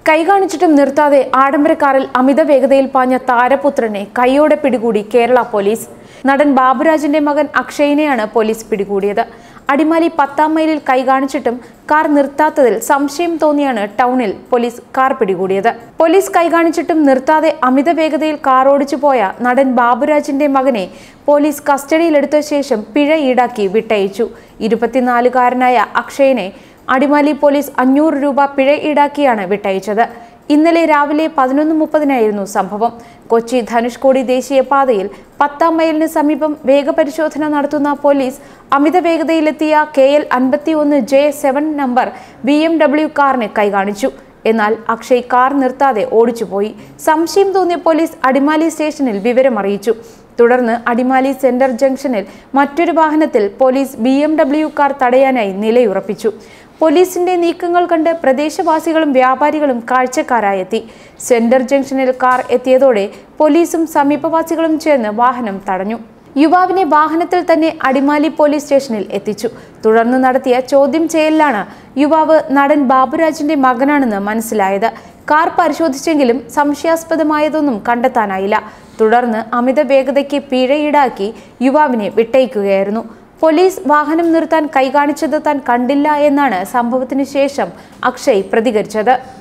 കൈ കാണിച്ചിട്ടും നിർത്താതെ ആഡംബര കാറിൽ അമിത വേഗതയിൽ പാഞ്ഞ താരപുത്രനെ കൈയോടെ പിടികൂടി കേരള പോലീസ് നടൻ ബാബുരാജിന്റെ മകൻ അക്ഷയിനെയാണ് പോലീസ് പിടികൂടിയത് അടിമാലി പത്താം മൈലിൽ കൈ കാണിച്ചിട്ടും കാർ നിർത്താത്തതിൽ സംശയം തോന്നിയാണ് ടൗണിൽ പോലീസ് കാർ പിടികൂടിയത് പോലീസ് കൈ കാണിച്ചിട്ടും നിർത്താതെ അമിത വേഗതയിൽ കാർ ഓടിച്ചു പോയ നടൻ ബാബുരാജിന്റെ മകനെ പോലീസ് കസ്റ്റഡിയിലെടുത്ത ശേഷം പിഴ ഈടാക്കി വിട്ടയച്ചു ഇരുപത്തിനാലുകാരനായ അക്ഷയനെ അടിമാലി പോലീസ് അഞ്ഞൂറ് രൂപ പിഴ ഈടാക്കിയാണ് വിട്ടയച്ചത് ഇന്നലെ രാവിലെ പതിനൊന്ന് മുപ്പതിനായിരുന്നു സംഭവം കൊച്ചി ധനുഷ്കോടി ദേശീയപാതയിൽ പത്താം മൈലിന് സമീപം വേഗപരിശോധന നടത്തുന്ന പോലീസ് അമിത വേഗതയിലെത്തിയ കെ എൽ അൻപത്തി ഒന്ന് J seven number B M W കാറിന് കൈകാണിച്ചു എന്നാൽ അക്ഷയ് കാർ നിർത്താതെ ഓടിച്ചുപോയി സംശയം തോന്നിയ പോലീസ് അടിമാലി സ്റ്റേഷനിൽ വിവരം അറിയിച്ചു തുടർന്ന് അടിമാലി സെന്റർ ജംഗ്ഷനിൽ മറ്റൊരു വാഹനത്തിൽ police B M W car തടയാനായി നിലയുറപ്പിച്ചു പോലീസിന്റെ നീക്കങ്ങൾ കണ്ട് പ്രദേശവാസികളും വ്യാപാരികളും കാഴ്ചക്കാരായെത്തി സെന്റർ ജംഗ്ഷനിൽ കാർ എത്തിയതോടെ പോലീസും സമീപവാസികളും ചേർന്ന് വാഹനം തടഞ്ഞു യുവാവിനെ വാഹനത്തിൽ തന്നെ അടിമാലി പോലീസ് സ്റ്റേഷനിൽ എത്തിച്ചു തുടർന്ന് നടത്തിയ ചോദ്യം ചെയ്യലിലാണ് യുവാവ് നടൻ ബാബുരാജിന്റെ മകനാണെന്ന് മനസ്സിലായത് കാർ പരിശോധിച്ചെങ്കിലും സംശയാസ്പദമായതൊന്നും കണ്ടെത്താനായില്ല തുടർന്ന് അമിത വേഗതയ്ക്ക് പിഴ ഈടാക്കി യുവാവിനെ വിട്ടയക്കുകയായിരുന്നു പോലീസ് വാഹനം നിർത്താൻ കൈകാണിച്ചത് താൻ കണ്ടില്ല എന്നാണ് സംഭവത്തിന് ശേഷം അക്ഷയ് പ്രതികരിച്ചത്